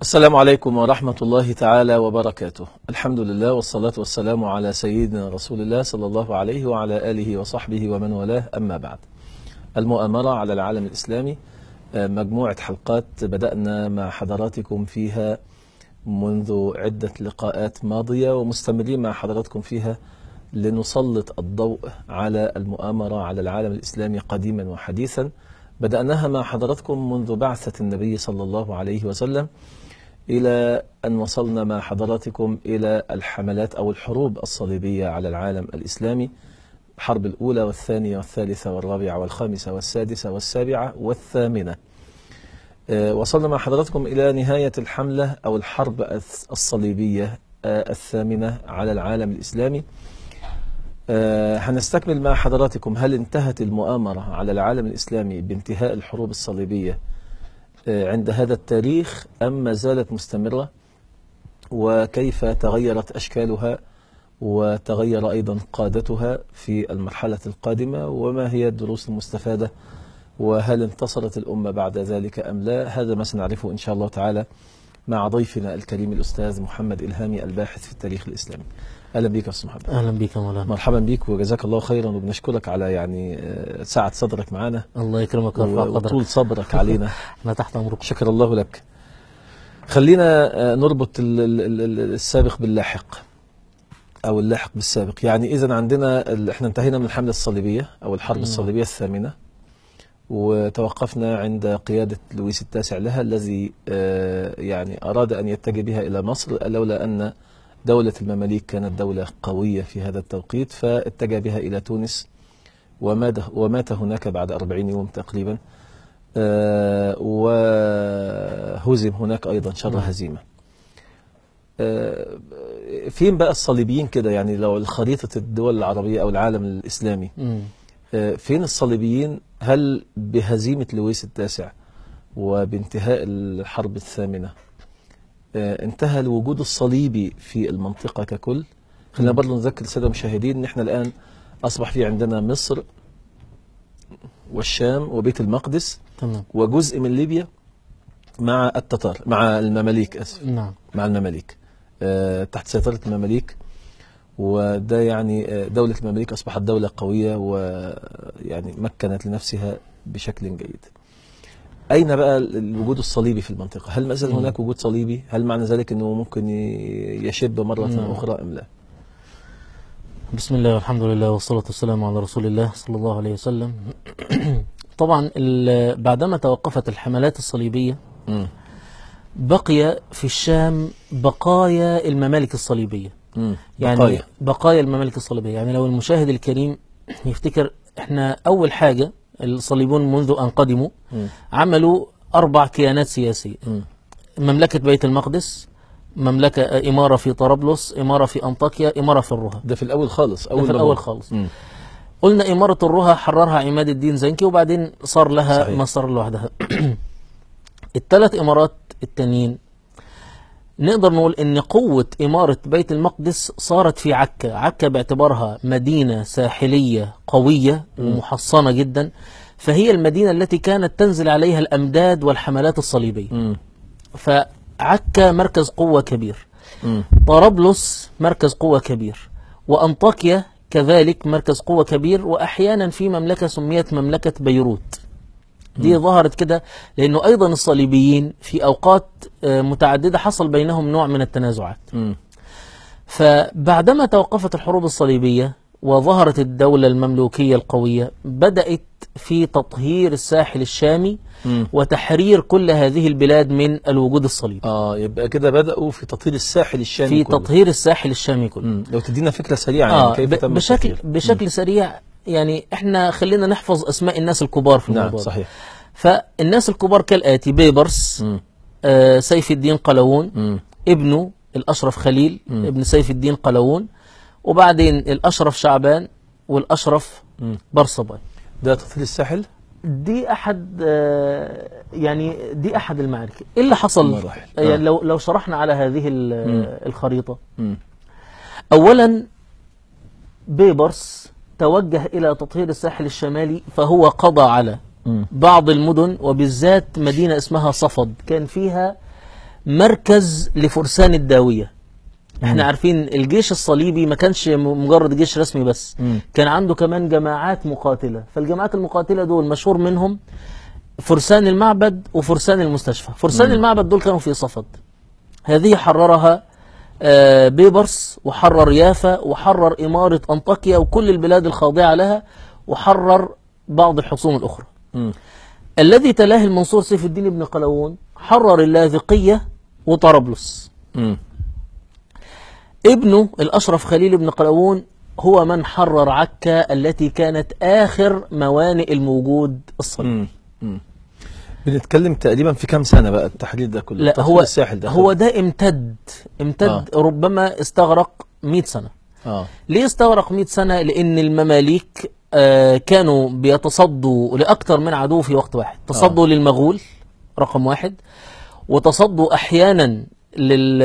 السلام عليكم ورحمة الله تعالى وبركاته الحمد لله والصلاة والسلام على سيدنا رسول الله صلى الله عليه وعلى آله وصحبه ومن والاه أما بعد المؤامرة على العالم الإسلامي آه، مجموعة حلقات بدأنا مع حضراتكم فيها منذ عدة لقاءات ماضية ومستمرين مع حضراتكم فيها لنسلط الضوء على المؤامرة على العالم الإسلامي قديما وحديثا بدأناها مع حضراتكم منذ بعثة النبي صلى الله عليه وسلم إلى أن وصلنا مع حضراتكم إلى الحملات أو الحروب الصليبية على العالم الإسلامي الحرب الأولى والثانية والثالثة والرابعة والخامسة والسادسة والسابعة والثامنة آه، وصلنا مع حضراتكم إلى نهاية الحملة أو الحرب الث- الصليبية آه، الثامنة على العالم الإسلامي آه، هنستكمل مع حضراتكم هل انتهت المؤامرة على العالم الإسلامي بانتهاء الحروب الصليبية آه، عند هذا التاريخ أم ما زالت مستمرة وكيف تغيرت أشكالها وتغير أيضا قادتها في المرحلة القادمة وما هي الدروس المستفادة وهل انتصرت الأمة بعد ذلك أم لا هذا ما سنعرفه إن شاء الله تعالى مع ضيفنا الكريم الأستاذ محمد إلهامي الباحث في التاريخ الإسلامي أهلا بك يا أستاذ محمد اهلا بك يا مولانا مرحبا بك وجزاك الله خيرا وبنشكرك على يعني آه، سعة صدرك معنا الله يكرمك ويرفع قدرك وطول صبرك علينا احنا تحت امركم شكر الله لك خلينا آه، نربط ال- ال- ال- ال- السابق باللاحق او اللاحق بالسابق يعني اذا عندنا ال- احنا انتهينا من الحمله الصليبيه او الحرب نعم. الصليبيه الثامنه وتوقفنا عند قياده لويس التاسع لها الذي آه، يعني اراد ان يتجه بها الى مصر لولا ان دوله المماليك كانت دوله قويه في هذا التوقيت فاتجه بها الى تونس ومات ومات هناك بعد أربعين يوم تقريبا آه، وهزم هناك أيضا شر نعم. هزيمة آه، فين بقى الصليبيين كده يعني لو خريطة الدول العربية أو العالم الإسلامي مم. آه، فين الصليبيين هل بهزيمة لويس التاسع وبانتهاء الحرب الثامنة آه، انتهى الوجود الصليبي في المنطقة ككل خلينا مم. برضه نذكر السادة المشاهدين ان احنا الآن أصبح في عندنا مصر والشام وبيت المقدس تمام وجزء من ليبيا مع التتار مع المماليك اسف نعم مع المماليك آه، تحت سيطرة المماليك وده يعني آه، دولة المماليك أصبحت دولة قوية ويعني مكنت لنفسها بشكل جيد أين بقى الوجود الصليبي في المنطقة؟ هل ما زال مم. هناك وجود صليبي؟ هل معنى ذلك أنه ممكن ي- يشب مرة نعم. أخرى أم لا؟ بسم الله والحمد لله والصلاة والسلام على رسول الله صلى الله عليه وسلم طبعا ال- بعدما توقفت الحملات الصليبية مم. بقي في الشام بقايا الممالك الصليبية مم. يعني بقايا. بقايا الممالك الصليبية يعني لو المشاهد الكريم يفتكر احنا أول حاجة الصليبون منذ أن قدموا مم. عملوا أربع كيانات سياسية مم. مملكة بيت المقدس مملكة آه، إمارة في طرابلس إمارة في أنطاكيا إمارة في الرها ده في الأول خالص ده أول في ما الأول بدأ. خالص مم. قلنا إمارة الرها حررها عماد الدين زنكي وبعدين صار لها صحيح. مصر لوحدها الثلاث إمارات التانيين نقدر نقول إن قوة إمارة بيت المقدس صارت في عكا عكا باعتبارها مدينة ساحلية قوية ومحصنة جدا فهي المدينة التي كانت تنزل عليها الأمداد والحملات الصليبية مم. فعكا مركز قوة كبير مم. طرابلس مركز قوة كبير وأنطاكيا كذلك مركز قوة كبير وأحيانا في مملكة سميت مملكة بيروت دي ظهرت كده لأنه أيضا الصليبيين في أوقات آه، متعددة حصل بينهم نوع من التنازعات مم. فبعدما توقفت الحروب الصليبية وظهرت الدولة المملوكية القوية بدأت في تطهير الساحل الشامي مم. وتحرير كل هذه البلاد من الوجود الصليبي اه يبقى كده بدأوا في تطهير الساحل الشامي في كله. تطهير الساحل الشامي كله مم. لو تدينا فكرة سريعة آه يعني كيف ب- تم بشكل التطهير. بشكل سريع يعني احنا خلينا نحفظ اسماء الناس الكبار في نعم الموضوع ده. صحيح فالناس الكبار كالاتي بيبرس مم. آه سيف الدين قلاوون مم. ابنه الاشرف خليل مم. ابن سيف الدين قلاوون وبعدين الاشرف شعبان والاشرف مم. برصباي ده تطهير الساحل دي احد آه يعني دي احد المعارك ايه اللي حصل مراحل. آه. آه. لو لو شرحنا على هذه ال- مم. الخريطه مم. اولا بيبرس توجه إلى تطهير الساحل الشمالي فهو قضى على مم. بعض المدن وبالذات مدينة اسمها صفد كان فيها مركز لفرسان الداوية احنا مم. عارفين الجيش الصليبي ما كانش م- مجرد جيش رسمي بس مم. كان عنده كمان جماعات مقاتلة فالجماعات المقاتلة دول مشهور منهم فرسان المعبد وفرسان المستشفى فرسان المعبد دول كانوا في صفد هذه حررها آه، بيبرس وحرر يافا وحرر إمارة أنطاكيا وكل البلاد الخاضعة لها وحرر بعض الحصون الأخرى مم. الذي تلاه المنصور سيف الدين بن قلاوون حرر اللاذقية وطرابلس مم. ابنه الأشرف خليل بن قلاوون هو من حرر عكا التي كانت آخر موانئ الموجود الصليبي مم. مم. بنتكلم تقريبا في كام سنة بقى التحديد ده كله لا تطوير هو الساحل ده هو ده امتد امتد آه. ربما استغرق 100 سنة اه ليه استغرق 100 سنة لأن المماليك آه، كانوا بيتصدوا لأكثر من عدو في وقت واحد تصدوا للمغول رقم واحد وتصدوا أحيانا لل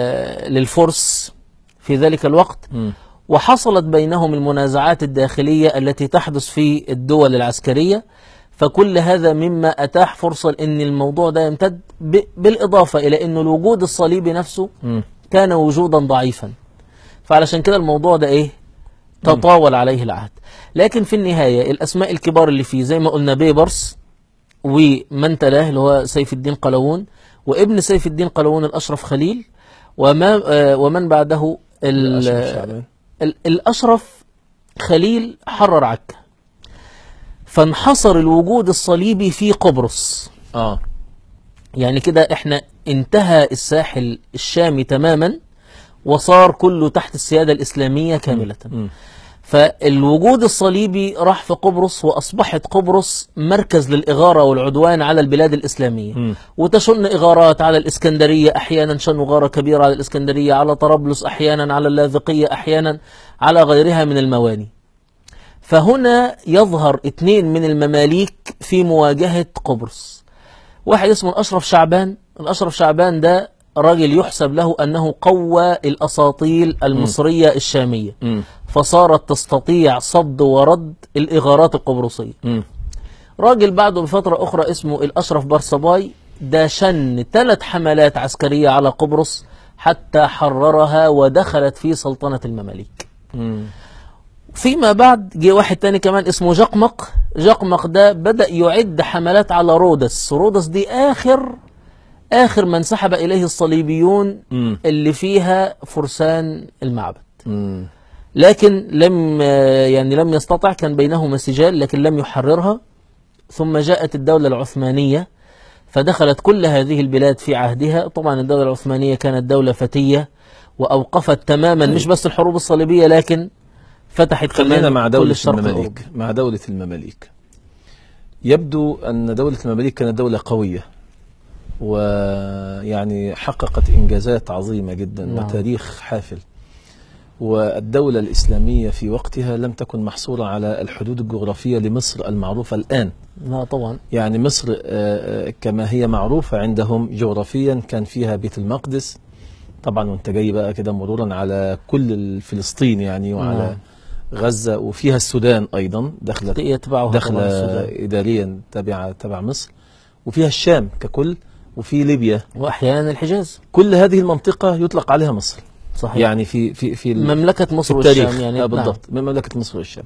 للفرس في ذلك الوقت مم. وحصلت بينهم المنازعات الداخلية التي تحدث في الدول العسكرية فكل هذا مما أتاح فرصة أن الموضوع ده يمتد ب- بالإضافة إلى أن الوجود الصليبي نفسه مم. كان وجودا ضعيفا فعلشان كده الموضوع ده ايه تطاول عليه العهد لكن في النهاية الأسماء الكبار اللي فيه زي ما قلنا بيبرس ومن تلاه اللي هو سيف الدين قلاوون وابن سيف الدين قلاوون الأشرف خليل وما آه ومن بعده ال- الأشرف شعبان. ال- الأشرف خليل حرر عكا فانحصر الوجود الصليبي في قبرص اه يعني كده احنا انتهى الساحل الشامي تماما وصار كله تحت السيادة الإسلامية كاملة مم. فالوجود الصليبي راح في قبرص وأصبحت قبرص مركز للإغارة والعدوان على البلاد الإسلامية مم. وتشن إغارات على الإسكندرية أحيانا شنوا غارة كبيرة على الإسكندرية على طرابلس أحيانا على اللاذقية أحيانا على غيرها من المواني فهنا يظهر اثنين من المماليك في مواجهة قبرص واحد اسمه الأشرف شعبان الأشرف شعبان ده راجل يحسب له أنه قوى الأساطيل المصرية الشامية مم. فصارت تستطيع صد ورد الإغارات القبرصية مم. راجل بعده بفترة أخرى اسمه الأشرف برصباي ده شن ثلاث حملات عسكرية على قبرص حتى حررها ودخلت في سلطنة المماليك مم. فيما بعد جه واحد تاني كمان اسمه جقمق جقمق ده بدأ يعد حملات على رودس رودس دي آخر آخر من سحب إليه الصليبيون مم. اللي فيها فرسان المعبد مم. لكن لم يعني لم يستطع كان بينهما سجال لكن لم يحررها ثم جاءت الدولة العثمانية فدخلت كل هذه البلاد في عهدها طبعا الدولة العثمانية كانت دولة فتية وأوقفت تماما مش بس الحروب الصليبية لكن فتحت خلينا كمان مع كل دولة الشرق الأوروبي. المماليك مع دولة المماليك يبدو أن دولة المماليك كانت دولة قوية ويعني حققت إنجازات عظيمة جدا نعم. وتاريخ حافل والدولة الإسلامية في وقتها لم تكن محصورة على الحدود الجغرافية لمصر المعروفة الآن لا طبعا يعني مصر آه، آه، كما هي معروفة عندهم جغرافيا كان فيها بيت المقدس طبعا وانت جاي بقى كده مرورا على كل فلسطين يعني وعلى نعم. غزة وفيها السودان أيضا دخلت يتبعها طبعا داخلة السودان إداريا تبع تبع مصر وفيها الشام ككل وفي ليبيا وأحيانا الحجاز كل هذه المنطقة يطلق عليها مصر صحيح يعني في في في ال- مملكة مصر في التاريخ والشام يعني آه نعم. بالضبط من مملكة مصر والشام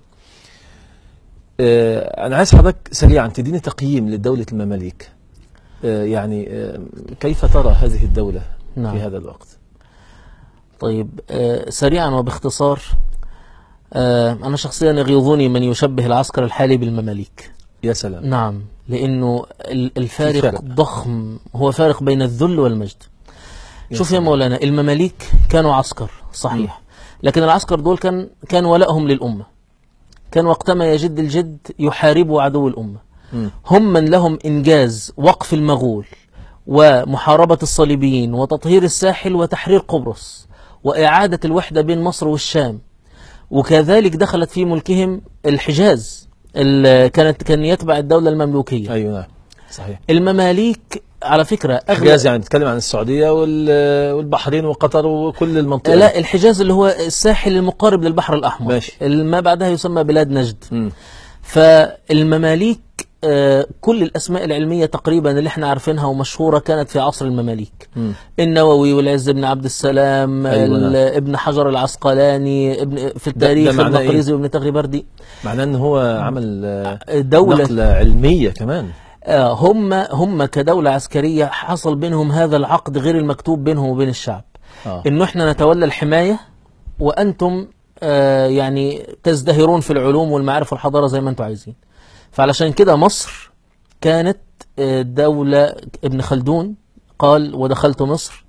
آه أنا عايز حضرتك سريعا تديني تقييم لدولة المماليك آه يعني آه كيف ترى هذه الدولة نعم. في هذا الوقت طيب آه سريعا وباختصار آه أنا شخصيا يغيظني من يشبه العسكر الحالي بالمماليك يا سلام نعم لأنه ال- الفارق فرق. ضخم هو فارق بين الذل والمجد يا شوف يا سلام. مولانا المماليك كانوا عسكر صحيح لكن العسكر دول كان كان ولائهم للأمة كان وقتما يجد الجد يحاربوا عدو الأمة مم. هم من لهم إنجاز وقف المغول ومحاربة الصليبيين وتطهير الساحل وتحرير قبرص وإعادة الوحدة بين مصر والشام وكذلك دخلت في ملكهم الحجاز ال- كانت كان يتبع الدولة المملوكية أيوة نعم صحيح المماليك على فكرة حجاز يعني نتكلم عن السعودية وال- والبحرين وقطر وكل المنطقة لا الحجاز اللي هو الساحل المقارب للبحر الأحمر ماشي. ما بعدها يسمى بلاد نجد مم. فالمماليك آه، كل الأسماء العلمية تقريبا اللي احنا عارفينها ومشهورة كانت في عصر المماليك مم. النووي والعز بن عبد السلام أيوة ال- نعم. ابن حجر العسقلاني ابن في التاريخ ده معناه إيه؟ المقريزي وابن تغريبردي معناه ان هو عمل آه، دولة نقلة علمية كمان آه، هم هم كدولة عسكرية حصل بينهم هذا العقد غير المكتوب بينهم وبين الشعب اه انه احنا نتولى الحماية وانتم آه، يعني تزدهرون في العلوم والمعارف والحضارة زي ما انتم عايزين فعلشان كده مصر كانت آه، دولة ابن خلدون قال ودخلت مصر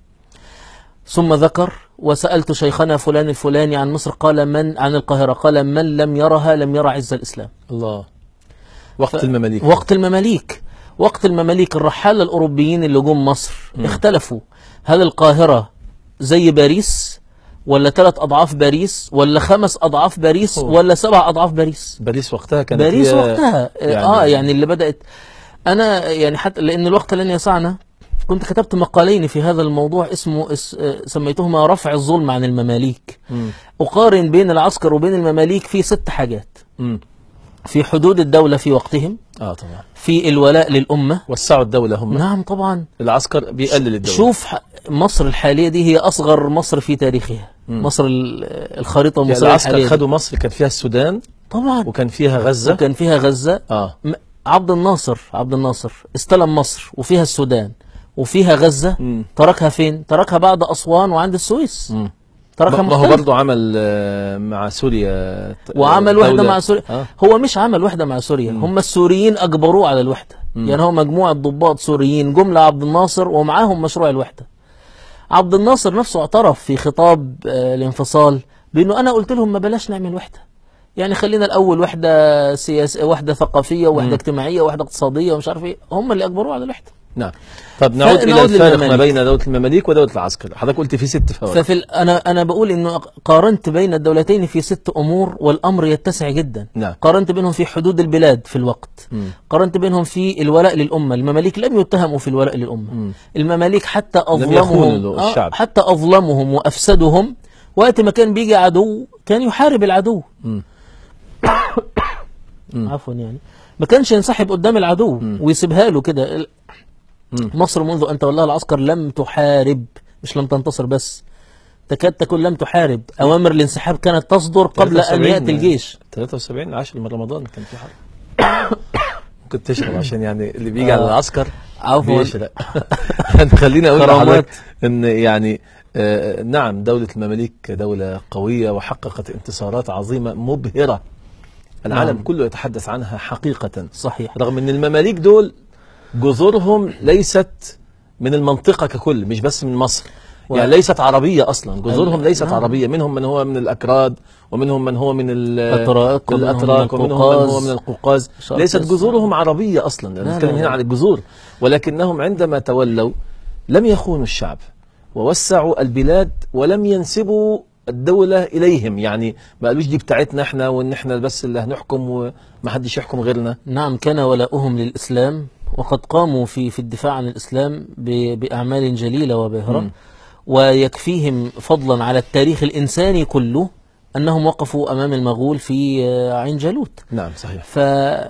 ثم ذكر وسألت شيخنا فلان الفلاني عن مصر قال من عن القاهرة قال من لم يرها لم يرى عز الإسلام الله وقت ف- المماليك وقت المماليك وقت المماليك الرحالة الأوروبيين اللي جم مصر اختلفوا هل القاهرة زي باريس ولا ثلاث أضعاف باريس ولا خمس أضعاف باريس أوه. ولا سبع أضعاف باريس باريس وقتها كانت باريس هي- وقتها يعني- يعني اه يعني اللي بدأت أنا يعني حتى لأن الوقت لن يسعنا كنت كتبت مقالين في هذا الموضوع اسمه اس آه، سميتهما رفع الظلم عن المماليك مم. أقارن بين العسكر وبين المماليك في ست حاجات مم. في حدود الدولة في وقتهم اه طبعا في الولاء للأمة وسعوا الدولة هم نعم طبعا العسكر بيقلل الدولة شوف ح- مصر الحالية دي هي أصغر مصر في تاريخها مصر ال- الخريطة يعني المصرية العسكر الحالية دي. خدوا مصر كان فيها السودان طبعا وكان فيها غزة وكان فيها غزة اه م- عبد الناصر عبد الناصر استلم مصر وفيها السودان وفيها غزة مم. تركها فين؟ تركها بعد أسوان وعند السويس مم. تركها ما هو مختلف برضه عمل آه، مع سوريا ت- وعمل وحدة دولة. مع سوريا آه. هو مش عمل وحدة مع سوريا هم السوريين أجبروه على الوحدة يعني هو مجموعة ضباط سوريين جملة عبد الناصر ومعاهم مشروع الوحدة عبد الناصر نفسه اعترف في خطاب آه، الانفصال بأنه أنا قلت لهم ما بلاش نعمل وحدة يعني خلينا الأول وحدة سياسية وحدة ثقافية وحدة اجتماعية وحدة اقتصادية ومش عارف إيه هم اللي أجبروه على الوحدة نعم طب نعود الى نعود الفارق ما للمماليك. بين دوله المماليك ودوله العسكر حضرتك قلت في ست فوارق ففي ال- انا انا بقول انه قارنت بين الدولتين في ست امور والامر يتسع جدا نعم. قارنت بينهم في حدود البلاد في الوقت مم. قارنت بينهم في الولاء للامه المماليك لم يتهموا في الولاء للامه مم. المماليك حتى يخونوا اظلمهم آه، الشعب. حتى اظلمهم وافسدهم وقت ما كان بيجي عدو كان يحارب العدو مم. عفوا يعني ما كانش ينسحب قدام العدو ويسيبها له كده ال- مم. مصر منذ ان تولاها العسكر لم تحارب مش لم تنتصر بس تكاد تكون لم تحارب اوامر الانسحاب كانت تصدر قبل ان 73 ياتي الجيش 73 10 من رمضان كان في حرب ممكن تشرب عشان يعني اللي بيجي على العسكر عفوا بيشرق خليني اقول كرامات. لحضرتك ان يعني آه نعم دولة المماليك دولة قوية وحققت انتصارات عظيمة مبهرة العالم نعم. كله يتحدث عنها حقيقة صحيح رغم ان المماليك دول جذورهم ليست من المنطقة ككل مش بس من مصر و- يعني ليست عربية أصلا جذورهم ال- ليست نعم. عربية منهم من هو من الأكراد ومنهم من هو من ال- الأتراك ومنهم من الأتراك ومنهم من هو القوقاز. من القوقاز شرق ليست آسيا. جذورهم عربية أصلا لا، نتكلم لا، هنا لا. عن الجذور ولكنهم عندما تولوا لم يخونوا الشعب ووسعوا البلاد ولم ينسبوا الدولة إليهم يعني ما قالوش دي بتاعتنا احنا وان احنا بس اللي هنحكم ومحدش يحكم غيرنا نعم كان ولاؤهم للإسلام وقد قاموا في في الدفاع عن الإسلام ب- بأعمال جليلة وباهرة مم. ويكفيهم فضلا على التاريخ الإنساني كله أنهم وقفوا أمام المغول في آه، عين جالوت نعم صحيح ف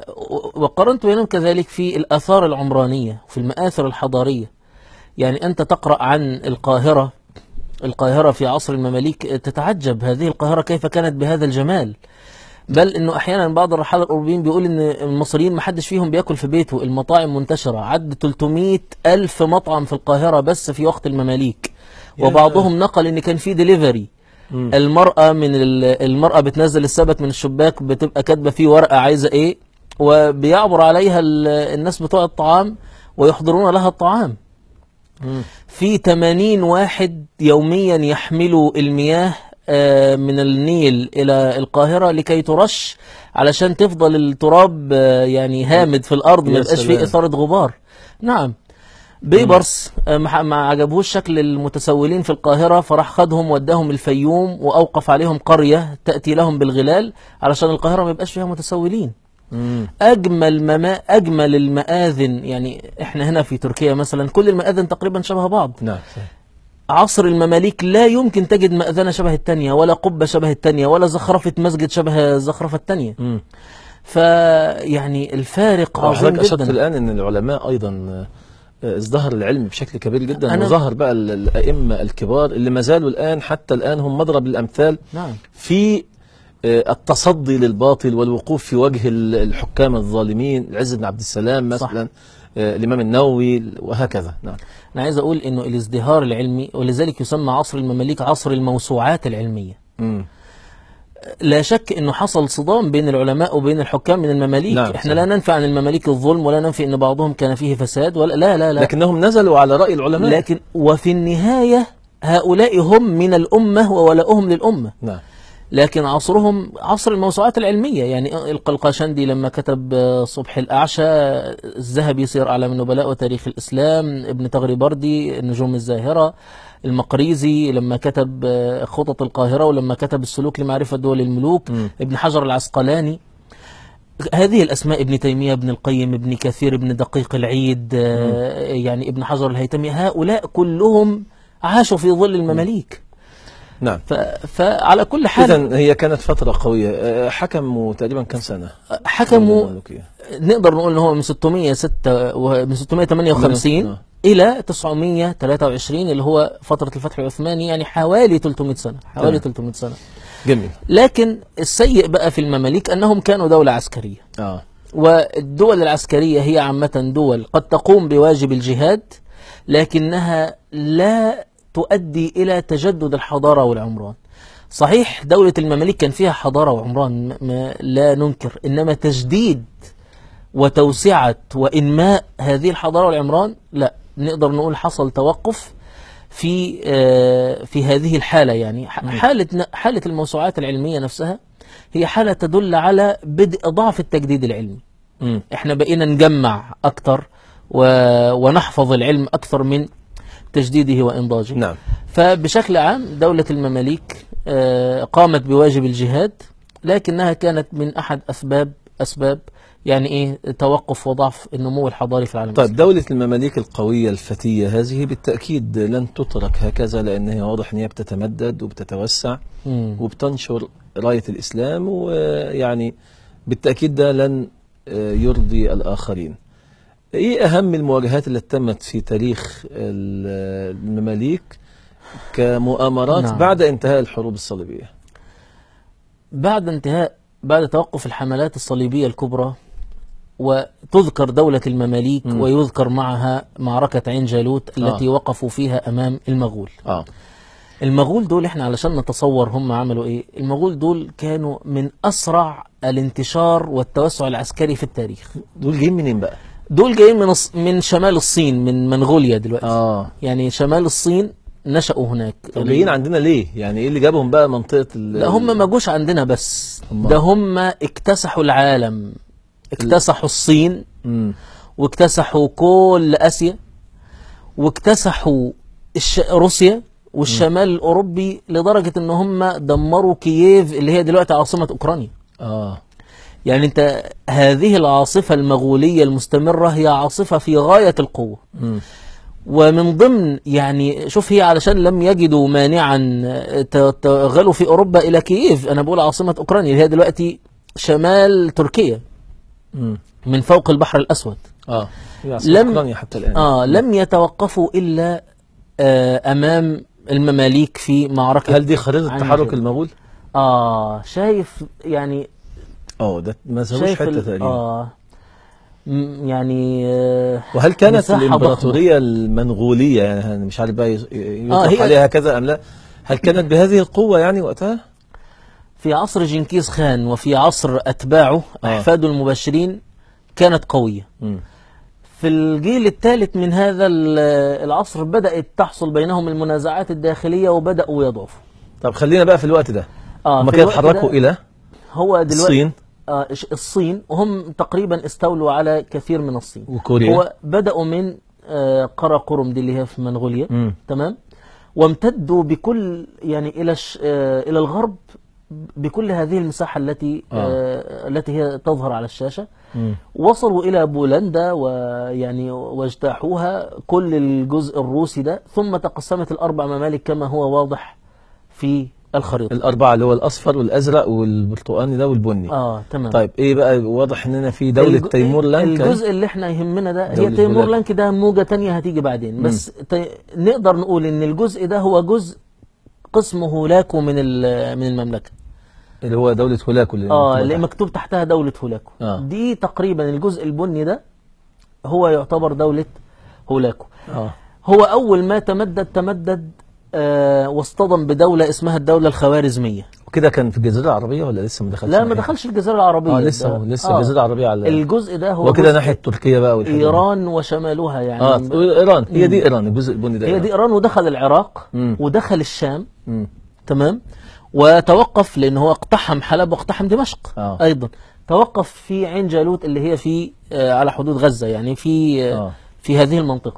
وقارنت بينهم كذلك في الآثار العمرانية في المآثر الحضارية يعني أنت تقرأ عن القاهرة القاهرة في عصر المماليك تتعجب هذه القاهرة كيف كانت بهذا الجمال بل انه احيانا بعض الرحالة الاوروبيين بيقول ان المصريين ما حدش فيهم بياكل في بيته المطاعم منتشرة عد 300 الف مطعم في القاهرة بس في وقت المماليك يا. وبعضهم نقل ان كان في ديليفري مم. المرأة من ال- المرأة بتنزل السبت من الشباك بتبقى كاتبة فيه ورقة عايزة ايه وبيعبر عليها ال- الناس بتوع الطعام ويحضرون لها الطعام مم. في 80 واحد يوميا يحملوا المياه آه، من النيل إلى القاهرة لكي ترش علشان تفضل التراب آه، يعني هامد في الأرض ما يا يبقاش فيه سلام. إثارة غبار نعم بيبرس آه، ما ما عجبهوش شكل المتسولين في القاهرة فراح خدهم وداهم الفيوم وأوقف عليهم قرية تأتي لهم بالغلال علشان القاهرة ما يبقاش فيها متسولين مم. اجمل مما اجمل المآذن يعني احنا هنا في تركيا مثلا كل المآذن تقريبا شبه بعض نعم صحيح عصر المماليك لا يمكن تجد مأذنة شبه التانية ولا قبة شبه التانية ولا زخرفة مسجد شبه زخرفة التانية مم. فيعني الفارق عظيم وحضرتك أشرت جدا الآن أن العلماء أيضا آه، ازدهر العلم بشكل كبير جدا أنا- وظهر بقى ال- الأئمة الكبار اللي ما زالوا الآن حتى الآن هم مضرب الأمثال نعم في آه، التصدي للباطل والوقوف في وجه ال- الحكام الظالمين العز بن عبد السلام صح. مثلا آه، الإمام النووي وهكذا نعم أنا عايز أقول إنه الازدهار العلمي ولذلك يسمى عصر المماليك عصر الموسوعات العلمية مم. لا شك انه حصل صدام بين العلماء وبين الحكام من المماليك نعم، احنا صحيح. لا ننفي عن المماليك الظلم ولا ننفي ان بعضهم كان فيه فساد ولا لا لا لا لكنهم نزلوا على رأي العلماء لكن وفي النهاية هؤلاء هم من الأمة وولاؤهم للأمة نعم لكن عصرهم عصر الموسوعات العلمية يعني القلقاشندي لما كتب آه، صبح الأعشى الذهبي سير أعلام النبلاء وتاريخ الإسلام ابن تغري بردي النجوم الزاهرة المقريزي لما كتب آه، خطط القاهرة ولما كتب السلوك لمعرفة دول الملوك مم. ابن حجر العسقلاني هذه الأسماء ابن تيمية ابن القيم ابن كثير ابن دقيق العيد آه، يعني ابن حجر الهيتمي هؤلاء كلهم عاشوا في ظل المماليك نعم ف... فعلى كل حال إذا هي كانت فترة قوية آه، حكموا تقريبا كم سنة حكموا الملوكية. نقدر نقول ان هو من 606 و- من 658 آه. الى 923 اللي هو فتره الفتح العثماني يعني حوالي 300 سنه حوالي تمام. 300 سنه جميل لكن السيء بقى في المماليك انهم كانوا دوله عسكريه اه والدول العسكريه هي عامه دول قد تقوم بواجب الجهاد لكنها لا تؤدي الى تجدد الحضاره والعمران صحيح دولة المماليك كان فيها حضارة وعمران م- ما لا ننكر إنما تجديد وتوسعة وإنماء هذه الحضارة والعمران لا نقدر نقول حصل توقف في آه، في هذه الحالة يعني ح- حالة ن- حالة الموسوعات العلمية نفسها هي حالة تدل على بدء ضعف التجديد العلمي مم. احنا بقينا نجمع أكتر و... ونحفظ العلم أكثر من تجديده وإنضاجه نعم فبشكل عام دولة المماليك آه، قامت بواجب الجهاد لكنها كانت من أحد أسباب أسباب يعني إيه توقف وضعف النمو الحضاري في العالم طيب دولة المماليك القوية الفتية هذه بالتأكيد لن تترك هكذا لأن هي واضح أن هي بتتمدد وبتتوسع مم. وبتنشر راية الإسلام ويعني بالتأكيد ده لن آه، يرضي الآخرين إيه أهم المواجهات التي تمت في تاريخ ال- المماليك كمؤامرات نعم. بعد انتهاء الحروب الصليبية بعد انتهاء بعد توقف الحملات الصليبية الكبرى وتذكر دولة المماليك مم. ويذكر معها معركة عين جالوت التي آه. وقفوا فيها أمام المغول آه المغول دول احنا علشان نتصور هم عملوا ايه المغول دول كانوا من أسرع الانتشار والتوسع العسكري في التاريخ دول جايين منين بقى؟ دول جايين من الص- من شمال الصين من منغوليا دلوقتي آه يعني شمال الصين نشأوا هناك طب جايين عندنا ليه؟ يعني إيه اللي جابهم بقى منطقة ال- لا هم ما جوش عندنا بس أمال. ده هم اكتسحوا العالم اكتسحوا الصين مم. واكتسحوا كل آسيا واكتسحوا الش... روسيا والشمال الأوروبي لدرجة إن هم دمروا كييف اللي هي دلوقتي عاصمة أوكرانيا آه يعني أنت هذه العاصفة المغولية المستمرة هي عاصفة في غاية القوة مم. ومن ضمن يعني شوف هي علشان لم يجدوا مانعا ت- تغلوا في اوروبا الى كييف انا بقول عاصمه اوكرانيا اللي هي دلوقتي شمال تركيا مم. من فوق البحر الاسود اه هي لم- اوكرانيا حتى الان اه لم يتوقفوا الا آه امام المماليك في معركه هل دي خريطه عن تحرك جد. المغول؟ اه شايف يعني اه ده ما سابوش شايف حته ال- تقريبا اه م- يعني آه وهل كانت مساحة الامبراطوريه المنغوليه يعني أنا مش عارف بقى يز- يطلق آه، هي- عليها كذا ام لا هل كانت بهذه القوه يعني وقتها؟ في عصر جنكيز خان وفي عصر أتباعه آه. أحفاده المبشرين كانت قوية مم. في الجيل الثالث من هذا ال- العصر بدأت تحصل بينهم المنازعات الداخلية وبدأوا يضعفوا طب خلينا بقى في الوقت ده آه هم في كده الوقت اتحركوا ده الى هو دلوقتي الصين آه ش- الصين وهم تقريبا استولوا على كثير من الصين وكوريا هو بدأوا من آه قراقرم دي اللي هي في منغوليا مم. تمام وامتدوا بكل يعني الى الش... آه الى الغرب بكل هذه المساحه التي آه. آه. التي هي تظهر على الشاشه مم. وصلوا الى بولندا ويعني واجتاحوها كل الجزء الروسي ده ثم تقسمت الاربع ممالك كما هو واضح في الخريطة الأربعة اللي هو الأصفر والأزرق والبرتقاني ده والبني اه تمام طيب إيه بقى واضح إننا في دولة الج- تيمور لانك الجزء اللي احنا يهمنا ده هي دولة تيمور هولاكو. لانك ده موجة تانية هتيجي بعدين بس ت... نقدر نقول ان الجزء ده هو جزء قسم هولاكو من ال- من المملكة اللي هو دولة هولاكو اللي اه مكتوبة اللي تحت. مكتوب تحتها دولة هولاكو آه. دي تقريبا الجزء البني ده هو يعتبر دولة هولاكو اه هو أول ما تمدد تمدد آه واصطدم بدولة اسمها الدولة الخوارزمية وكده كان في الجزيرة العربية ولا لسه ما دخلش لا ما ناحية؟ دخلش الجزيرة العربية اه لسه ده- هو لسه الجزيرة العربية على الجزء ده هو هو كده جزء ناحية تركيا بقى والحتة دي. إيران وشمالها يعني اه ايران هي دي ايران الجزء البني ده هي دي إيران ودخل العراق مم. ودخل الشام مم. تمام وتوقف لأن هو اقتحم حلب واقتحم دمشق آه. أيضا توقف في عين جالوت اللي هي في آه على حدود غزة يعني في آه آه. في هذه المنطقة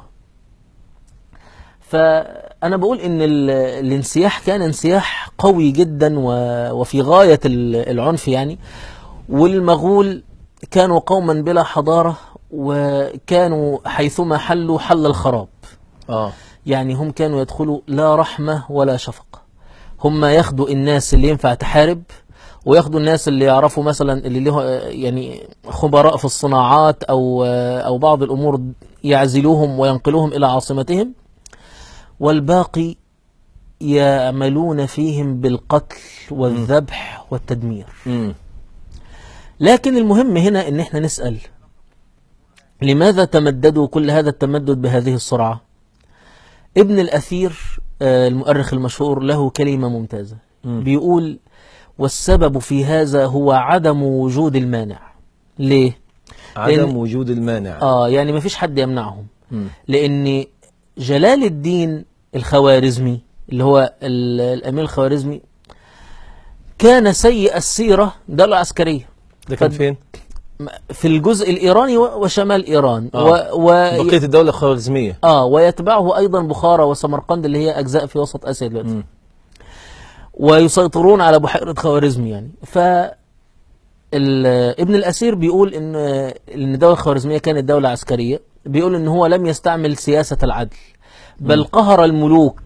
فأنا بقول إن ال- الانسياح كان انسياح قوي جدا و- وفي غاية ال- العنف يعني والمغول كانوا قوما بلا حضارة وكانوا حيثما حلوا حل الخراب اه يعني هم كانوا يدخلوا لا رحمة ولا شفقة هم ياخدوا الناس اللي ينفع تحارب وياخدوا الناس اللي يعرفوا مثلا اللي له يعني خبراء في الصناعات او او بعض الامور يعزلوهم وينقلوهم الى عاصمتهم والباقي يعملون فيهم بالقتل والذبح والتدمير مم. لكن المهم هنا ان احنا نسأل لماذا تمددوا كل هذا التمدد بهذه السرعة ابن الأثير آه، المؤرخ المشهور له كلمة ممتازة مم. بيقول والسبب في هذا هو عدم وجود المانع ليه؟ عدم لأن- وجود المانع آه يعني ما فيش حد يمنعهم مم. لأن جلال الدين الخوارزمي اللي هو ال- الأمير الخوارزمي كان سيء السيرة دولة عسكرية ده كان فد- فين؟ في الجزء الإيراني و- وشمال إيران آه. و... و... بقية الدولة الخوارزمية آه ويتبعه أيضا بخارى وسمرقند اللي هي أجزاء في وسط آسيا دلوقتي مم. ويسيطرون على بحيرة خوارزمي يعني ف ال- ابن الأسير بيقول إن إن الدولة الخوارزمية كانت دولة عسكرية بيقول إن هو لم يستعمل سياسة العدل بل قهر الملوك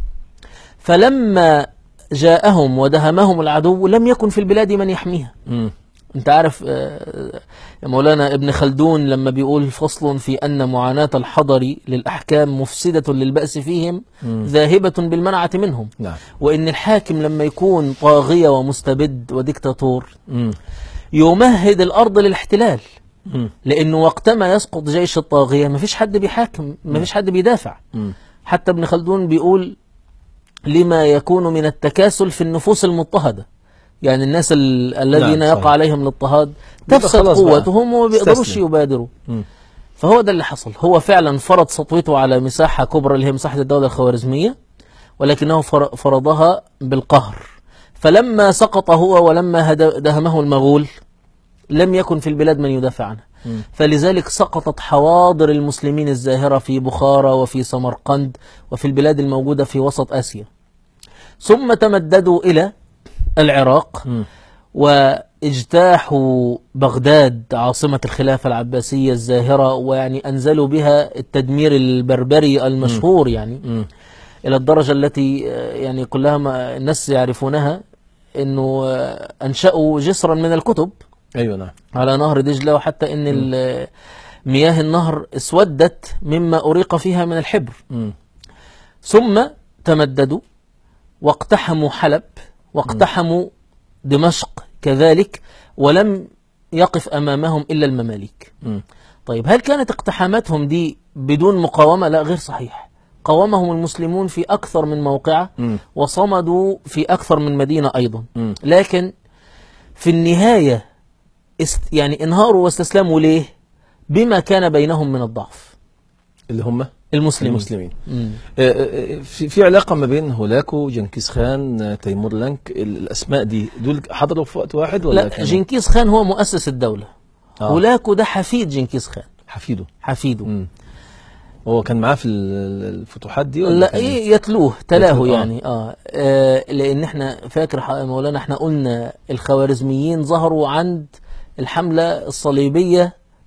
فلما جاءهم ودهمهم العدو لم يكن في البلاد من يحميها مم. انت عارف آه، يا مولانا ابن خلدون لما بيقول فصل في أن معاناة الحضر للأحكام مفسدة للبأس فيهم ذاهبة بالمنعة منهم نعم وإن الحاكم لما يكون طاغية ومستبد وديكتاتور مم. يمهد الأرض للاحتلال مم. لأنه وقتما يسقط جيش الطاغية ما فيش حد بيحاكم ما فيش حد بيدافع مم. حتى ابن خلدون بيقول لما يكون من التكاسل في النفوس المضطهدة يعني الناس ال- الذين صحيح. يقع عليهم الاضطهاد يبقى تفسد خلاص بقى. قوتهم وما بيقدروش استسلم. يبادروا مم. فهو ده اللي حصل هو فعلا فرض سطوته على مساحة كبرى اللي هي مساحة الدولة الخوارزمية ولكنه فر- فرضها بالقهر فلما سقط هو ولما هد- دهمه المغول لم يكن في البلاد من يدافع عنها فلذلك سقطت حواضر المسلمين الزاهرة في بخارى وفي سمرقند وفي البلاد الموجودة في وسط آسيا ثم تمددوا إلى العراق مم. واجتاحوا بغداد عاصمة الخلافة العباسية الزاهرة ويعني أنزلوا بها التدمير البربري المشهور يعني مم. إلى الدرجة التي آه، يعني كلها ما الناس يعرفونها أنه آه، أنشأوا جسرا من الكتب ايوه نعم على نهر دجلة وحتى أن ال- مياه النهر اسودت مما أريق فيها من الحبر مم. ثم تمددوا واقتحموا حلب واقتحموا دمشق كذلك ولم يقف أمامهم إلا المماليك مم. طيب هل كانت اقتحاماتهم دي بدون مقاومة لا غير صحيح قاومهم المسلمون في أكثر من موقعة مم. وصمدوا في أكثر من مدينة أيضا مم. لكن في النهاية است يعني انهاروا واستسلموا ليه بما كان بينهم من الضعف اللي هم المسلمين المسلمين مم. آه، آه، في في علاقة ما بين هولاكو جنكيز خان آه، تيمور لانك ال- الأسماء دي دول حضروا في وقت واحد ولا لا كانوا- جنكيز خان هو مؤسس الدولة آه. هولاكو ده حفيد جنكيز خان حفيده حفيده مم. هو كان معاه في ال- الفتوحات دي ولا لا كان- إيه يتلوه تلاه يتلوه، آه. يعني آه. آه لان احنا فاكر ح- مولانا احنا قلنا الخوارزميين ظهروا عند الحملة الصليبية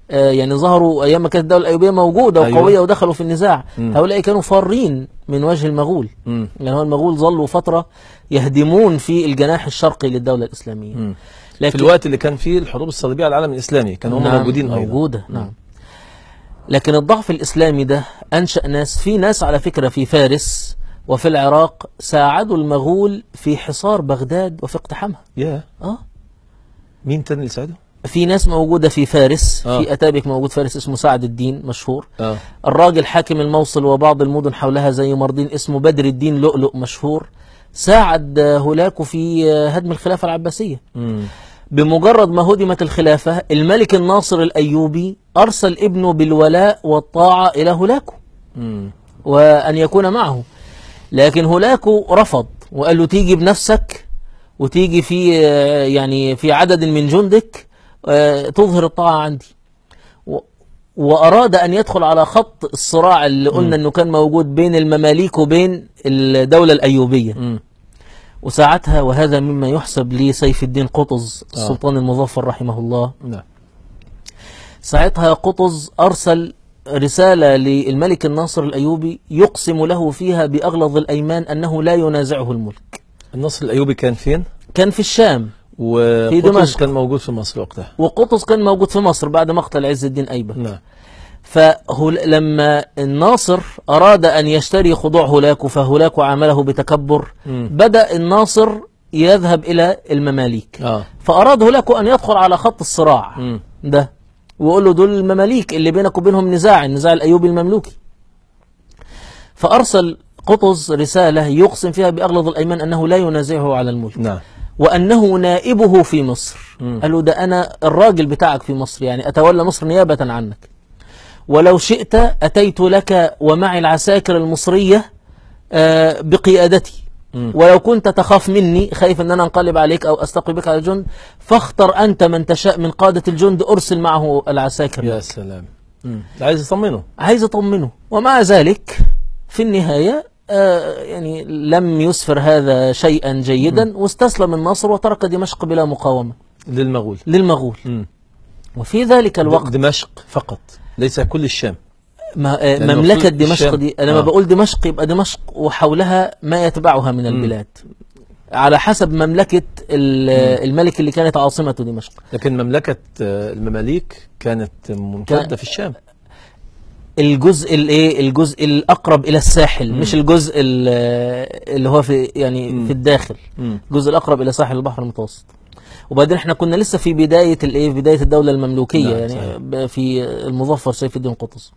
آه، يعني ظهروا ايام ما كانت الدوله الايوبيه موجوده أيوة. وقويه ودخلوا في النزاع مم. هؤلاء كانوا فارين من وجه المغول مم. يعني هو المغول ظلوا فتره يهدمون في الجناح الشرقي للدوله الاسلاميه مم. لكن في الوقت اللي كان فيه الحروب الصليبيه على العالم الاسلامي كانوا هم نعم موجودين ايضا موجودة نعم لكن الضعف الإسلامي ده أنشأ ناس في ناس على فكرة في فارس وفي العراق ساعدوا المغول في حصار بغداد وفي اقتحامها يا آه مين تاني اللي ساعده؟ في ناس موجودة في فارس آه. في أتابك موجود فارس اسمه سعد الدين مشهور اه الراجل حاكم الموصل وبعض المدن حولها زي مردين اسمه بدر الدين لؤلؤ مشهور ساعد آه، هولاكو في آه، هدم الخلافة العباسية مم. بمجرد ما هدمت الخلافة الملك الناصر الأيوبي أرسل ابنه بالولاء والطاعة إلى هولاكو مم. وأن يكون معه لكن هولاكو رفض وقال له تيجي بنفسك وتيجي في آه، يعني في عدد من جندك آه، تظهر الطاعة عندي و- وأراد أن يدخل على خط الصراع اللي قلنا أنه كان موجود بين المماليك وبين الدولة الأيوبية مم. وساعتها وهذا مما يحسب لسيف الدين قطز آه. السلطان المظفر رحمه الله نعم ساعتها قطز أرسل رسالة للملك الناصر الأيوبي يقسم له فيها بأغلظ الأيمان أنه لا ينازعه الملك النصر الايوبي كان فين؟ كان في الشام وقطز دمشق. كان موجود في مصر وقتها وقطز كان موجود في مصر بعد مقتل عز الدين أيبك نعم فلما الناصر أراد أن يشتري خضوع هولاكو فهولاكو عامله بتكبر مم. بدأ الناصر يذهب إلى المماليك اه فأراد هولاكو أن يدخل على خط الصراع مم. ده ويقول له دول المماليك اللي بينك وبينهم نزاع النزاع الأيوبي المملوكي فأرسل قطز رسالة يقسم فيها بأغلظ الأيمان أنه لا ينازعه على الملك نعم وأنه نائبه في مصر مم. قال له ده أنا الراجل بتاعك في مصر يعني أتولى مصر نيابة عنك ولو شئت أتيت لك ومعي العساكر المصرية آه، بقيادتي مم. ولو كنت تخاف مني خايف ان انا انقلب عليك او استقي بك على الجند فاختر انت من تشاء من قادة الجند ارسل معه العساكر يا سلام مم. عايز يطمنه عايز اطمنه ومع ذلك في النهاية آه يعني لم يسفر هذا شيئا جيدا واستسلم النصر وترك دمشق بلا مقاومة للمغول للمغول مم. وفي ذلك الوقت دمشق فقط ليس كل الشام ما آه لأنه مملكة في دمشق الشام. دي أنا لما آه. بقول دمشق يبقى دمشق وحولها ما يتبعها من البلاد على حسب مملكة ال- الملك اللي كانت عاصمته دمشق لكن مملكة آه، المماليك كانت ممتدة كان- في الشام الجزء الايه الجزء الاقرب الى الساحل مش الجزء ال- اللي هو في يعني مم. في الداخل مم. الجزء الاقرب الى ساحل البحر المتوسط وبعدين احنا كنا لسه في بدايه الايه بدايه الدوله المملوكيه نعم، يعني صحيح. ب- في المظفر سيف الدين قطز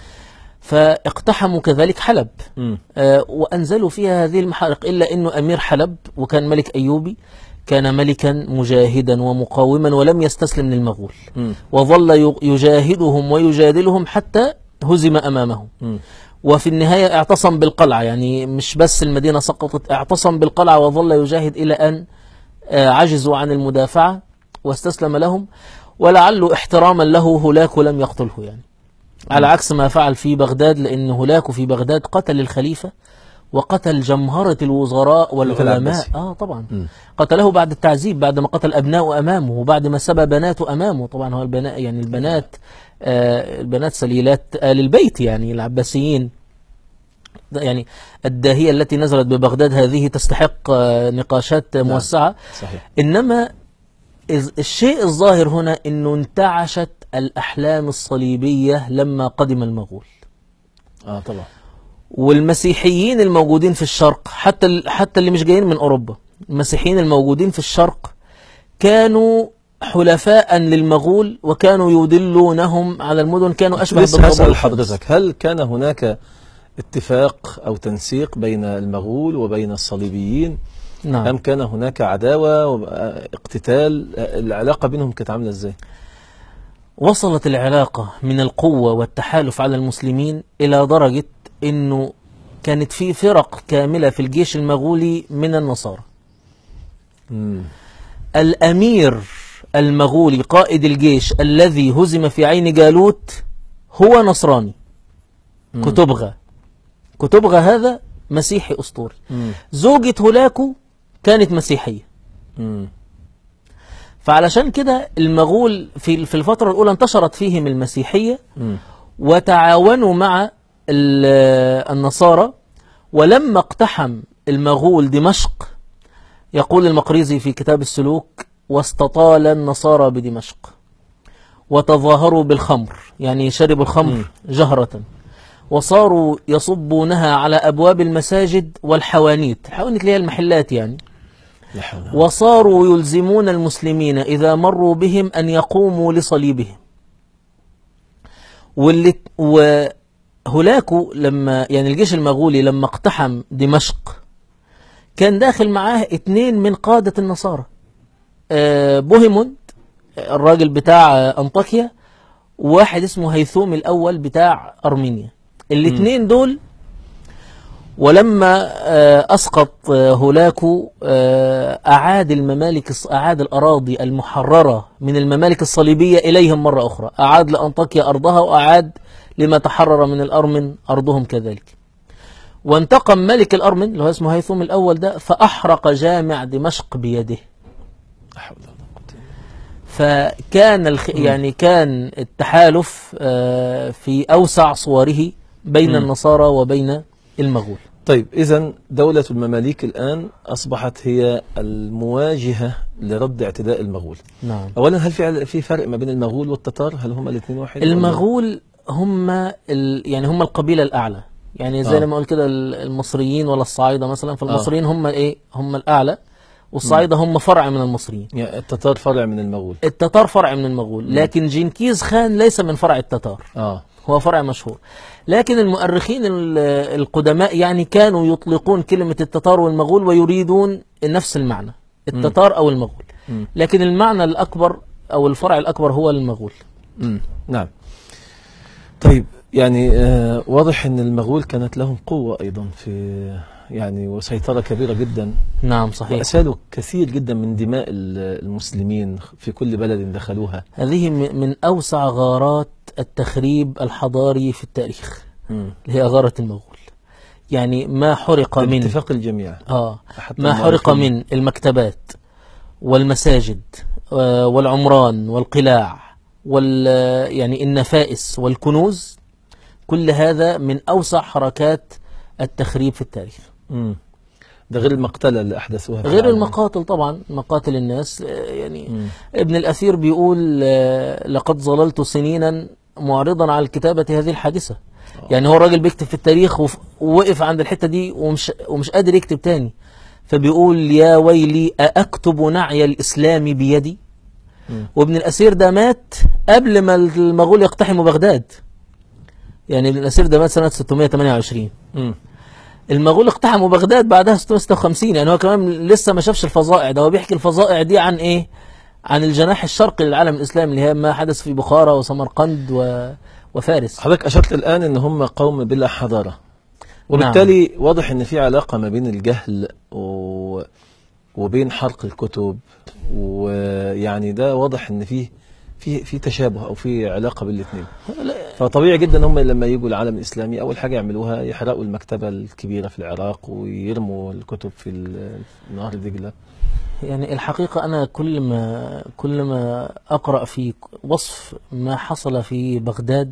فاقتحموا كذلك حلب مم. آه، وأنزلوا فيها هذه المحارق إلا أنه أمير حلب وكان ملك أيوبي كان ملكا مجاهدا ومقاوما ولم يستسلم للمغول مم. وظل ي- يجاهدهم ويجادلهم حتى هزم أمامهم مم. وفي النهاية اعتصم بالقلعة يعني مش بس المدينة سقطت اعتصم بالقلعة وظل يجاهد إلى أن آه، عجزوا عن المدافعة واستسلم لهم ولعله احتراما له هولاكو لم يقتله يعني على عكس ما فعل في بغداد لأن هولاكو في بغداد قتل الخليفة وقتل جمهرة الوزراء والعلماء العباسي. اه طبعا مم. قتله بعد التعذيب بعد ما قتل أبناءه أمامه وبعد ما سبى بناته أمامه طبعا هو البناء يعني البنات آه البنات سليلات آل البيت يعني العباسيين ده يعني الداهية التي نزلت ببغداد هذه تستحق آه نقاشات موسعة صحيح إنما إذ- الشيء الظاهر هنا أنه انتعشت الأحلام الصليبية لما قدم المغول اه طبعا والمسيحيين الموجودين في الشرق حتى ال- حتى اللي مش جايين من أوروبا المسيحيين الموجودين في الشرق كانوا حلفاء للمغول وكانوا يدلونهم على المدن كانوا أشبه لسه بالضباب هسأل والحرس. حضرتك هل كان هناك اتفاق أو تنسيق بين المغول وبين الصليبيين نعم أم كان هناك عداوة واقتتال العلاقة بينهم كانت عاملة ازاي وصلت العلاقة من القوة والتحالف على المسلمين إلى درجة أنه كانت في فرق كاملة في الجيش المغولي من النصارى مم. الأمير المغولي قائد الجيش الذي هزم في عين جالوت هو نصراني مم. كتبغى كتبغى هذا مسيحي أسطوري مم. زوجة هولاكو كانت مسيحية مم. فعلشان كده المغول في في الفترة الأولى انتشرت فيهم المسيحية مم. وتعاونوا مع ال- النصارى ولما اقتحم المغول دمشق يقول المقريزي في كتاب السلوك واستطال النصارى بدمشق وتظاهروا بالخمر يعني شربوا الخمر جهرة وصاروا يصبونها على أبواب المساجد والحوانيت الحوانيت اللي هي المحلات يعني لا حول ولا قوة. وصاروا يلزمون المسلمين إذا مروا بهم أن يقوموا لصليبهم واللي وهلاكو لما يعني الجيش المغولي لما اقتحم دمشق كان داخل معاه اتنين من قادة النصارى آه، بوهيموند الراجل بتاع آه، أنطاكيا وواحد اسمه هيثوم الأول بتاع أرمينيا الاتنين دول ولما آه، أسقط آه، هولاكو آه، أعاد الممالك الص- أعاد الأراضي المحررة من الممالك الصليبية إليهم مرة أخرى أعاد لأنطاكيا أرضها وأعاد لما تحرر من الأرمن أرضهم كذلك وانتقم ملك الأرمن اللي هو اسمه هيثوم الأول ده فأحرق جامع دمشق بيده لا حول ولا قوة. فكان الخ... يعني كان التحالف آه، في أوسع صوره بين مم. النصارى وبين المغول طيب إذا دولة المماليك الآن أصبحت هي المواجهة لرد اعتداء المغول نعم أولا هل في في فرق ما بين المغول والتتار هل هما الاثنين واحد ولا- المغول هم ال... يعني هم القبيلة الأعلى يعني زي آه. لما أقول كده ال- المصريين ولا الصعايدة مثلا فالمصريين هم إيه هم الأعلى والصعايدة هم فرع من المصريين يعني التتار فرع من المغول التتار فرع من المغول لكن جنكيز خان ليس من فرع التتار اه هو فرع مشهور لكن المؤرخين ال- القدماء يعني كانوا يطلقون كلمة التتار والمغول ويريدون نفس المعنى التتار أو المغول مم. لكن المعنى الأكبر أو الفرع الأكبر هو المغول مم. نعم طيب يعني آه واضح ان المغول كانت لهم قوة ايضا في يعني وسيطرة كبيرة جدا نعم صحيح واسالوا كثير جدا من دماء ال- المسلمين في كل بلد دخلوها هذه م- من أوسع غارات التخريب الحضاري في التاريخ مم. اللي هي غارة المغول يعني ما حرق من باتفاق الجميع آه حتى ما حرق المؤرخين. من المكتبات والمساجد آه، والعمران والقلاع وال يعني النفائس والكنوز كل هذا من أوسع حركات التخريب في التاريخ مم. ده غير المقتلة اللي احدثوها في غير العالم. المقاتل طبعا مقاتل الناس آه، يعني مم. ابن الأثير بيقول آه، لقد ظللت سنينا معرضا على الكتابة هذه الحادثة يعني هو الراجل بيكتب في التاريخ وف- ووقف عند الحتة دي ومش, ومش قادر يكتب تاني فبيقول يا ويلي أأكتب نعي الإسلام بيدي مم. وابن الأثير ده مات قبل ما المغول يقتحموا بغداد يعني ابن الأثير ده مات سنة 628 مم. المغول اقتحموا بغداد بعدها 656 يعني هو كمان لسه ما شافش الفظائع ده هو بيحكي الفظائع دي عن ايه عن الجناح الشرقي للعالم الاسلامي اللي هي ما حدث في بخارى وسمرقند و... وفارس حضرتك اشرت الان ان هم قوم بلا حضاره وبالتالي واضح ان في علاقه ما بين الجهل و... وبين حرق الكتب ويعني ده واضح ان في في في تشابه او في علاقه بين الاثنين فطبيعي جدا هم لما يجوا العالم الاسلامي اول حاجه يعملوها يحرقوا المكتبه الكبيره في العراق ويرموا الكتب في ال- نهر دجله يعني الحقيقة أنا كل ما كل ما أقرأ في وصف ما حصل في بغداد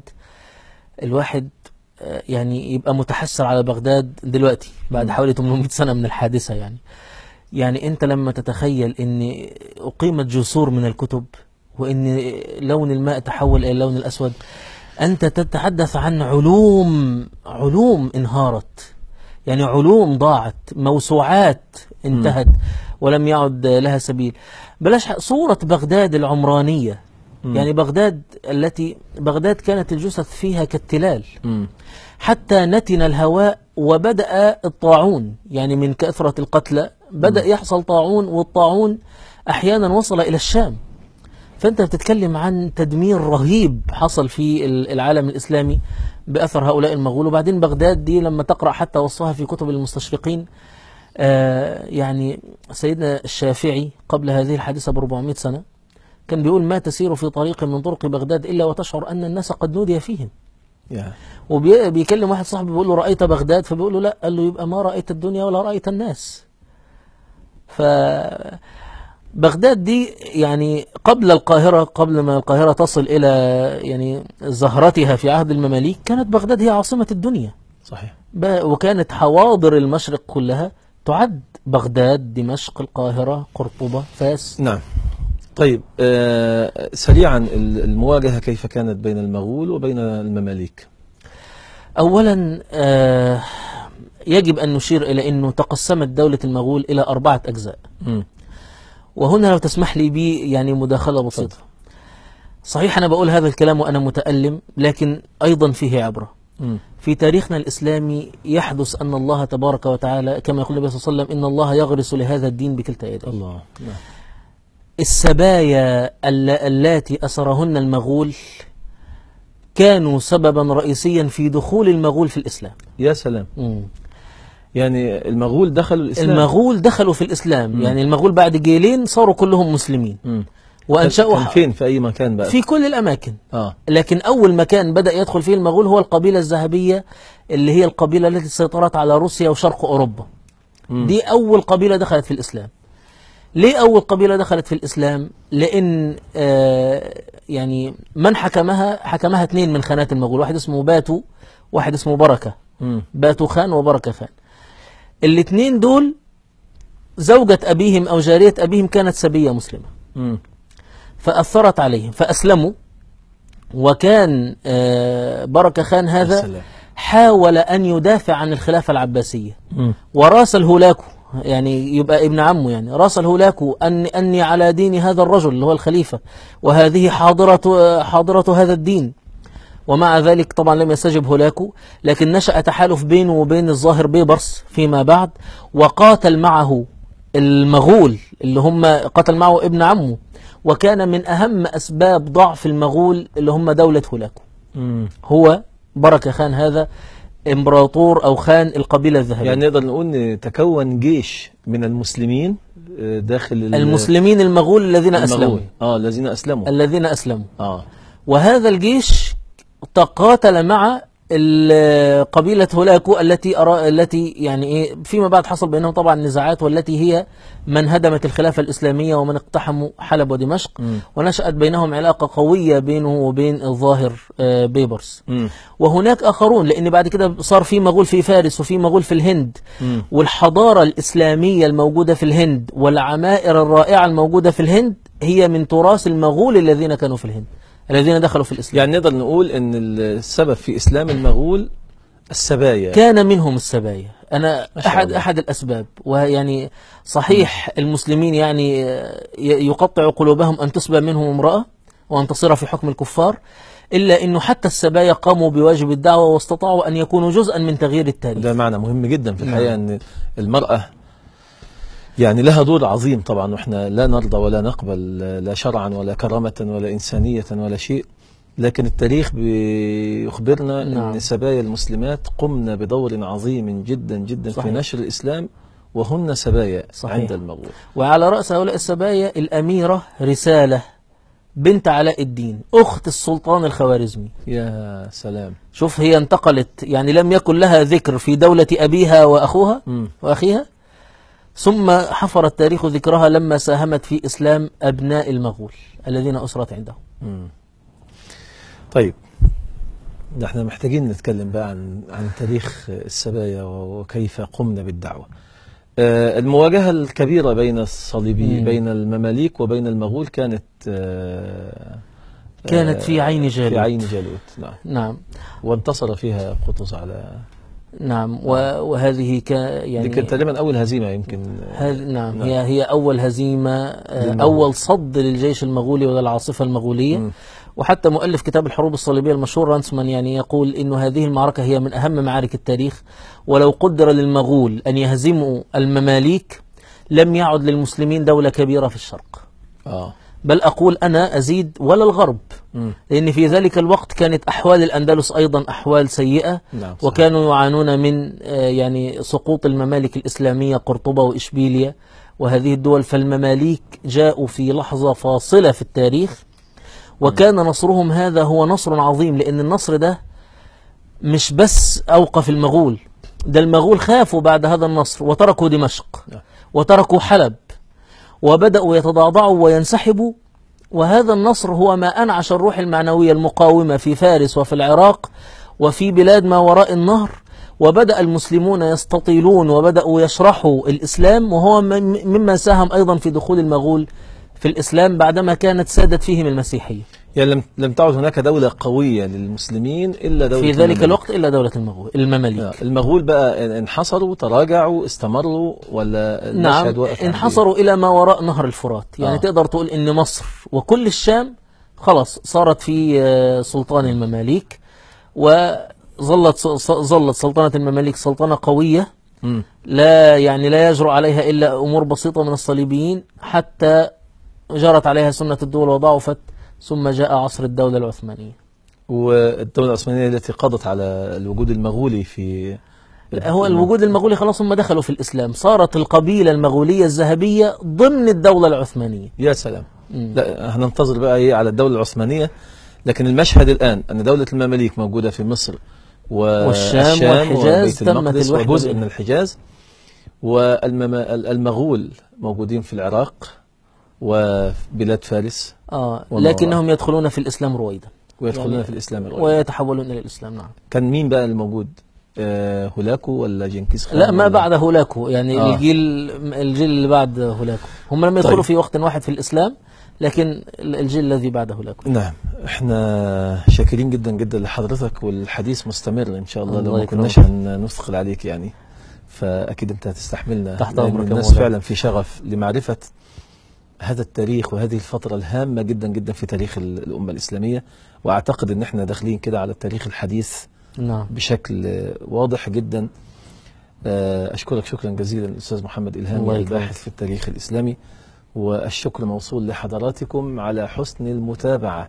الواحد آه، يعني يبقى متحسر على بغداد دلوقتي بعد حوالي 800 سنة من الحادثة يعني يعني أنت لما تتخيل أن أقيمت جسور من الكتب وأن لون الماء تحول إلى اللون الأسود أنت تتحدث عن علوم علوم انهارت يعني علوم ضاعت موسوعات انتهت ولم يعد لها سبيل بلاش ح- صورة بغداد العمرانية مم. يعني بغداد التي بغداد كانت الجثث فيها كالتلال مم. حتى نتن الهواء وبدأ الطاعون يعني من كثرة القتلى بدأ يحصل طاعون والطاعون أحيانا وصل إلى الشام فأنت بتتكلم عن تدمير رهيب حصل في ال- العالم الإسلامي بأثر هؤلاء المغول وبعدين بغداد دي لما تقرأ حتى وصفها في كتب المستشرقين آه يعني سيدنا الشافعي قبل هذه الحادثة ب 400 سنة كان بيقول ما تسير في طريق من طرق بغداد إلا وتشعر أن الناس قد نودي فيهم يا وبيكلم واحد صاحبي بيقول له رأيت بغداد فبيقول له لا قال له يبقى ما رأيت الدنيا ولا رأيت الناس ف بغداد دي يعني قبل القاهرة قبل ما القاهرة تصل إلى يعني زهرتها في عهد المماليك كانت بغداد هي عاصمة الدنيا صحيح ب- وكانت حواضر المشرق كلها تعد بغداد دمشق القاهرة قرطبة فاس نعم طيب آه سريعا ال- المواجهة كيف كانت بين المغول وبين المماليك أولا آه، يجب أن نشير إلى أنه تقسمت دولة المغول إلى أربعة أجزاء مم. وهنا لو تسمح لي بي يعني مداخلة بسيطة صحيح أنا بقول هذا الكلام وأنا متألم لكن أيضا فيه عبرة مم. في تاريخنا الإسلامي يحدث أن الله تبارك وتعالى كما يقول النبي صلى الله عليه وسلم إن الله يغرس لهذا الدين بكلتا يديه الله نعم السبايا الل- اللاتي أسرهن المغول كانوا سببا رئيسيا في دخول المغول في الإسلام يا سلام مم. يعني المغول دخلوا الإسلام المغول دخلوا في الإسلام يعني المغول بعد جيلين صاروا كلهم مسلمين مم. وأنشأوا كان فين في أي مكان بقى في كل الأماكن آه لكن أول مكان بدأ يدخل فيه المغول هو القبيلة الذهبية اللي هي القبيلة التي سيطرت على روسيا وشرق أوروبا مم. دي أول قبيلة دخلت في الإسلام ليه أول قبيلة دخلت في الإسلام لأن آه يعني من حكمها حكمها اثنين من خانات المغول واحد اسمه باتو واحد اسمه بركة مم. باتو خان وبركة خان الاثنين دول زوجة أبيهم أو جارية أبيهم كانت سبية مسلمة مم. فأثرت عليهم فأسلموا وكان آه، بركة خان هذا السلام. حاول أن يدافع عن الخلافة العباسية مم. وراسل هولاكو يعني يبقى ابن عمه يعني راسل هولاكو أن أني على دين هذا الرجل اللي هو الخليفة وهذه حاضرة حاضرة هذا الدين ومع ذلك طبعا لم يستجب هولاكو لكن نشأ تحالف بينه وبين الظاهر بيبرس فيما بعد وقاتل معه المغول اللي هم قتل معه ابن عمه وكان من أهم أسباب ضعف المغول اللي هم دولة هولاكو مم. هو بركة خان هذا امبراطور أو خان القبيلة الذهبية يعني نقدر نقول ان تكون جيش من المسلمين آه، داخل ال- المسلمين المغول الذين أسلموا المغول. اه الذين اسلموا الذين أسلموا اه وهذا الجيش تقاتل مع ال- قبيلة هولاكو التي أرى التي يعني إيه فيما بعد حصل بينهم طبعا نزاعات والتي هي من هدمت الخلافة الإسلامية ومن اقتحموا حلب ودمشق مم. ونشأت بينهم علاقة قوية بينه وبين الظاهر آه، بيبرس مم. وهناك آخرون لأن بعد كده صار في مغول في فارس وفي مغول في الهند مم. والحضارة الإسلامية الموجودة في الهند والعمائر الرائعة الموجودة في الهند هي من تراث المغول الذين كانوا في الهند الذين دخلوا في الإسلام يعني نقدر نقول ان السبب في اسلام المغول السبايا كان منهم السبايا أنا ما شاء أحد الله. أحد الأسباب ويعني صحيح المسلمين يعني آه، ي- يقطع قلوبهم أن تسبى منهم امرأة وأن تصير في حكم الكفار إلا أنه حتى السبايا قاموا بواجب الدعوة واستطاعوا أن يكونوا جزءا من تغيير التاريخ ده معنى مهم جدا في نعم. الحقيقة ان المرأة يعني لها دور عظيم طبعا واحنا لا نرضى ولا نقبل لا شرعا ولا كرامة ولا إنسانية ولا شيء لكن التاريخ بيخبرنا نعم. ان سبايا المسلمات قمن بدور عظيم جدا جدا صحيح. في نشر الإسلام وهن سبايا صحيح. عند المغول وعلى رأس هؤلاء السبايا الأميرة رسالة بنت علاء الدين أخت السلطان الخوارزمي يا سلام شوف هي انتقلت يعني لم يكن لها ذكر في دولة أبيها وأخوها مم. وأخيها ثم حفر التاريخ ذكرها لما ساهمت في إسلام أبناء المغول الذين أسرت عندهم مم. طيب ده احنا محتاجين نتكلم بقى عن عن تاريخ السبايا وكيف قمنا بالدعوة آه، المواجهة الكبيرة بين الصليبيين مم. بين المماليك وبين المغول كانت آه، كانت آه، في عين جالوت في عين جالوت نعم نعم وانتصر فيها قطز على نعم و- وهذه ك دي يعني كانت تقريبا أول هزيمة يمكن آه، هذه نعم نعم. هي هي أول هزيمة آه، للمغول. أول صد للجيش المغولي وللعاصفة المغولية مم. وحتى مؤلف كتاب الحروب الصليبية المشهور رانسمان يعني يقول إنه هذه المعركة هي من أهم معارك التاريخ ولو قدر للمغول أن يهزموا المماليك لم يعد للمسلمين دولة كبيرة في الشرق اه بل أقول أنا أزيد ولا الغرب مم. لأن في ذلك الوقت كانت أحوال الأندلس أيضا أحوال سيئة نعم صحيح. وكانوا يعانون من آه، يعني سقوط الممالك الإسلامية قرطبة وإشبيلية وهذه الدول فالمماليك جاءوا في لحظة فاصلة في التاريخ وكان نصرهم هذا هو نصر عظيم لأن النصر ده مش بس أوقف المغول ده المغول خافوا بعد هذا النصر وتركوا دمشق نعم. وتركوا حلب وبدأوا يتضعضعوا وينسحبوا وهذا النصر هو ما أنعش الروح المعنوية المقاومة في فارس وفي العراق وفي بلاد ما وراء النهر وبدأ المسلمون يستطيلون وبدأوا يشرحوا الإسلام وهو من- مما ساهم أيضا في دخول المغول في الإسلام بعدما كانت سادت فيهم المسيحية يعني لم لم تعد هناك دولة قوية للمسلمين إلا دولة في ذلك المماليك. الوقت إلا دولة المغول المماليك آه، المغول بقى انحصروا تراجعوا استمروا ولا نعم المشهد وقف عند انحصروا إلى ما وراء نهر الفرات يعني آه. تقدر تقول إن مصر وكل الشام خلاص صارت في آه، سلطان المماليك وظلت س- ظلت سلطنة المماليك سلطنة قوية إيه؟ مم. لا يعني لا يجرؤ عليها إلا أمور بسيطة من الصليبيين حتى جرت عليها سنة الدول وضعفت ثم جاء عصر الدولة العثمانية والدولة العثمانية التي قضت على الوجود المغولي في هو الوجود المغولي خلاص هم دخلوا في الإسلام صارت القبيلة المغولية الذهبية ضمن الدولة العثمانية يا سلام مم. لا هننتظر بقى ايه على الدولة العثمانية لكن المشهد الآن أن دولة المماليك موجودة في مصر والشام والحجاز وبيت تمت المقدس الوحدة وجزء بينهم. من الحجاز والمغول موجودين في العراق وبلاد فارس آه والله لكنهم يدخلون في الإسلام رويدا ويدخلون يعني- في الإسلام الرومي ويتحولون إلى الإسلام نعم كان مين بقى الموجود آه هولاكو ولا جنكيز خان لا ما ولا- بعد هولاكو يعني آه. الجيل الجيل اللي بعد هولاكو هم لم يدخلوا طيب. في وقت واحد في الإسلام لكن الجيل الذي بعد هولاكو نعم احنا شاكرين جدا جدا لحضرتك والحديث مستمر ان شاء الله لو الله ما يكرمك. كناش هنثقل عليك يعني فاكيد انت هتستحملنا تحت لأن أمرك يا الناس مولانا. فعلا في شغف لمعرفة هذا التاريخ وهذه الفترة الهامة جدا جدا في تاريخ ال- الأمة الإسلامية وأعتقد أن احنا داخلين كده على التاريخ الحديث نعم بشكل آه، واضح جدا آه، أشكرك شكرا جزيلا الأستاذ محمد الله إلهامي يكرمك. الباحث في التاريخ الإسلامي والشكر موصول لحضراتكم على حسن المتابعة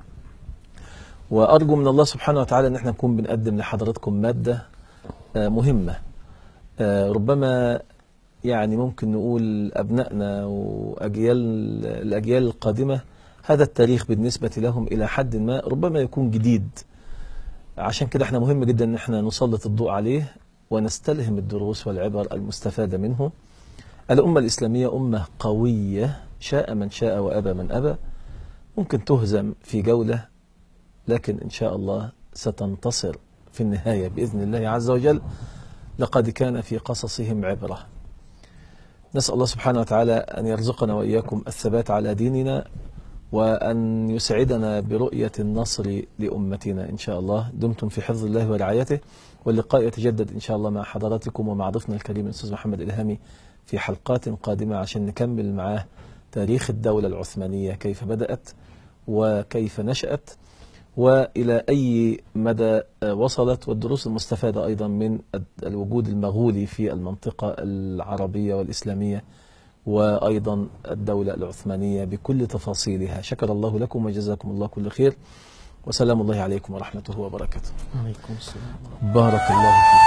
وأرجو من الله سبحانه وتعالى أن احنا نكون بنقدم لحضراتكم مادة آه، مهمة آه، ربما يعني ممكن نقول أبنائنا وأجيال الأجيال القادمة هذا التاريخ بالنسبة لهم إلى حد ما ربما يكون جديد عشان كده احنا مهم جدا ان احنا نسلط الضوء عليه ونستلهم الدروس والعبر المستفادة منه الأمة الإسلامية أمة قوية شاء من شاء وأبى من أبى ممكن تهزم في جولة لكن إن شاء الله ستنتصر في النهاية بإذن الله عز وجل لقد كان في قصصهم عبرة نسأل الله سبحانه وتعالى أن يرزقنا وإياكم الثبات على ديننا وأن يسعدنا برؤية النصر لأمتنا إن شاء الله دمتم في حفظ الله ورعايته واللقاء يتجدد إن شاء الله مع حضراتكم ومع ضيفنا الكريم الأستاذ محمد إلهامي في حلقات قادمة عشان نكمل معاه تاريخ الدولة العثمانية كيف بدأت وكيف نشأت وإلى أي مدى آه، وصلت والدروس المستفادة أيضا من الوجود المغولي في المنطقة العربية والإسلامية وأيضا الدولة العثمانية بكل تفاصيلها شكر الله لكم وجزاكم الله كل خير وسلام الله عليكم ورحمته وبركاته عليكم السلام بارك الله فيكم